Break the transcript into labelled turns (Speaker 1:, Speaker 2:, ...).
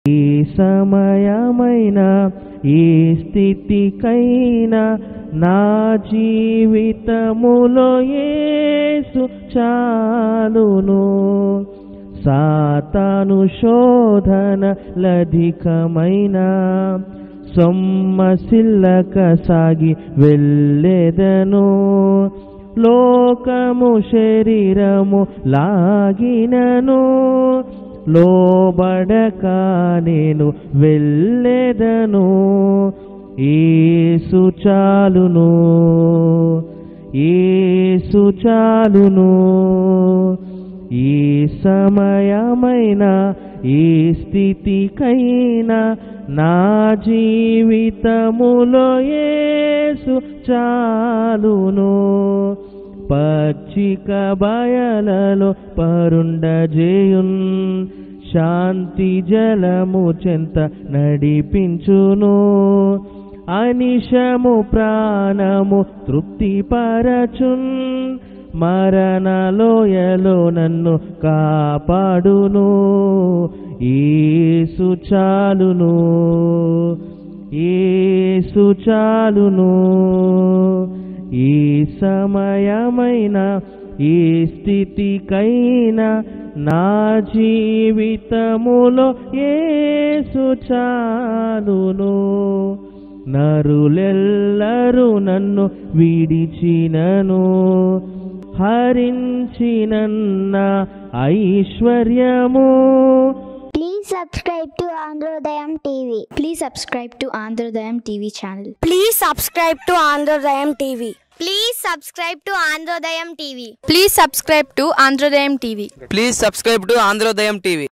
Speaker 1: ఈ సమయమైన ఈ స్థితికైనా నా జీవితములో యేసు చాలును సాతాను శోధన లధికమైన సొమ్మసిల్లక సాగి వెళ్ళెదను లోకము శరీరము లాగినను లోబడక నేను వెళ్ళెదను ఏసు చాలును ఏసు చాలును ఈ సమయమైన ఈ స్థితికైనా నా జీవితములో యేసు చాలును పచ్చిక బయలలో పరుండజేయున్ శాంతి జలము చెంత నడిపించును అనిశము ప్రాణము తృప్తిపరచున్ మరణలోయలో నన్ను కాపాడును ఏసు చాలును ఏసు చాలును ఈ సమయమైన ఈ స్థితికైనా నా జీవితములో ఏసు చాలును నరులెల్లరూ నన్ను విడిచినను హరించినన్న ఐశ్వర్యము
Speaker 2: Please subscribe to Androdayam TV.
Speaker 3: Please subscribe to Androdayam TV channel.
Speaker 4: Please subscribe to Androdayam TV. Please subscribe to Androdayam TV.
Speaker 3: Please subscribe to Androdayam TV.
Speaker 5: Please subscribe to Androdayam TV.